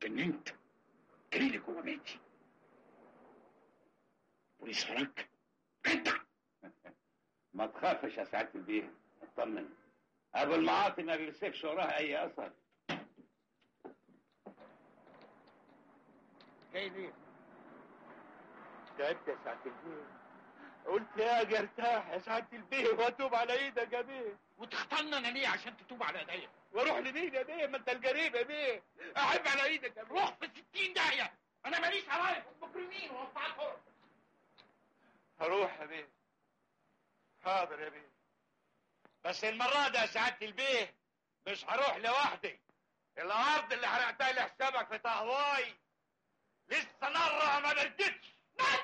جننت جري جوه بيتي بوليس وراك انت ما تخافش يا سعاده البيه اطمن ابو المعاطي ما بيسيبش وراها اي اثر جاي ليه؟ تعبت يا سعاده البيه قلت يا ارتاح يا سعاده البيه واتوب على ايدك يا بيه وتختارنا انا ليه عشان تتوب على ايديا واروح لمين يا بيه ما انت الجريب يا بيه احب على ايدك يا بيه روح في 60 داهيه انا ماليش عليا مجرمين وقطاع الحر هروح يا بيه حاضر يا بيه بس المرة دي يا سعادة البيه مش هروح لوحدي الأرض اللي حرقتها لحسابك في طهواي لسه نارها ما بردتش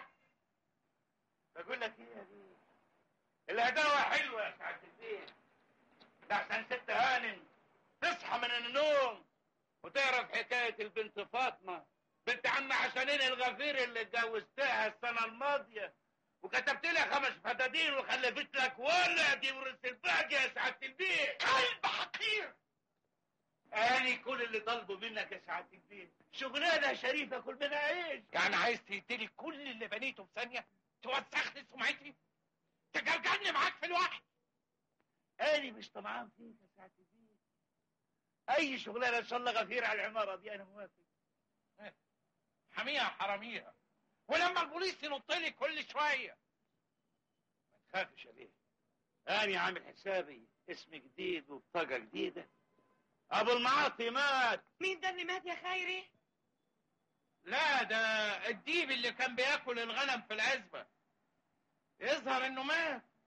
بقول لك ايه يا بيه الهداوة حلوة يا سعادة البيه ده احسن ست هانم تصحى من النوم وتعرف حكاية البنت فاطمة بنت عم حسنين الغفير اللي اتجوزتها السنة الماضية وكتبت لها خمس فتادين وخلفت لك ولد يورث الباقي يا سعادة البيه كلب حقير اني كل اللي طالبه منك يا سعادة البيه شغلانة شريفة كل منها عيش يعني عايز تقتلي كل اللي بنيته في ثانيه توسخ لي سمعتي تجرجرني معاك في الوحي اني مش طمعان فيك يا سعادة البيه اي شغلانة ان شاء الله غفير على العمارة دي انا موافق حميها حراميها ولما البوليس ينط لي كل شويه ما تخافش يا بيه اني عامل حسابي اسم جديد وبطاقة جديدة ابو المعاطي مات مين ده اللي مات يا خيري لا ده الديب اللي كان بياكل الغنم في العزبه يظهر انه مات